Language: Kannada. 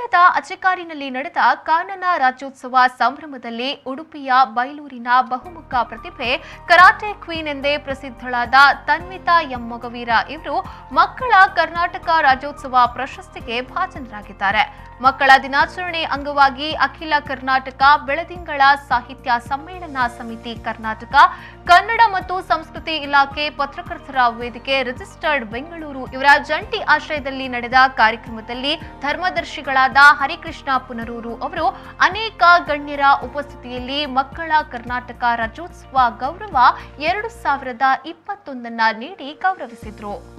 ನಗರದ ಅಚಕಾರಿನಲ್ಲಿ ನಡೆದ ಕಾನನ ರಾಜ್ಯೋತ್ಸವ ಸಂಭ್ರಮದಲ್ಲಿ ಉಡುಪಿಯ ಬೈಲೂರಿನ ಬಹುಮುಖ ಪ್ರತಿಭೆ ಕರಾಟೆ ಕ್ವೀನ್ ಎಂದೇ ಪ್ರಸಿದ್ಧಳಾದ ತನ್ವಿತಾ ಎಂ ಮೊಗವೀರ ಇವರು ಮಕ್ಕಳ ಕರ್ನಾಟಕ ರಾಜ್ಯೋತ್ಸವ ಪ್ರಶಸ್ತಿಗೆ ಭಾಜನರಾಗಿದ್ದಾರೆ ಮಕ್ಕಳ ದಿನಾಚರಣೆ ಅಂಗವಾಗಿ ಅಖಿಲ ಕರ್ನಾಟಕ ಬೆಳದಿಂಗಳ ಸಾಹಿತ್ಯ ಸಮ್ಮೇಳನ ಸಮಿತಿ ಕರ್ನಾಟಕ ಕನ್ನಡ ಮತ್ತು ಸಂಸ್ಕೃತಿ ಇಲಾಖೆ ಪತ್ರಕರ್ತರ ವೇದಿಕೆ ರಿಜಿಸ್ಟರ್ಡ್ ಬೆಂಗಳೂರು ಇವರ ಜಂಟಿ ಆಶ್ರಯದಲ್ಲಿ ನಡೆದ ಕಾರ್ಯಕ್ರಮದಲ್ಲಿ ಧರ್ಮದರ್ಶಿಗಳಾದ ಹರಿಕೃಷ್ಣ ಪುನರೂರು ಅವರು ಅನೇಕ ಗಣ್ಯರ ಉಪಸ್ಥಿತಿಯಲ್ಲಿ ಮಕ್ಕಳ ಕರ್ನಾಟಕ ರಾಜ್ಯೋತ್ಸವ ಗೌರವ ಎರಡು ಸಾವಿರದ ಇಪ್ಪತ್ತೊಂದನ್ನ ನೀಡಿ ಗೌರವಿಸಿದ್ರು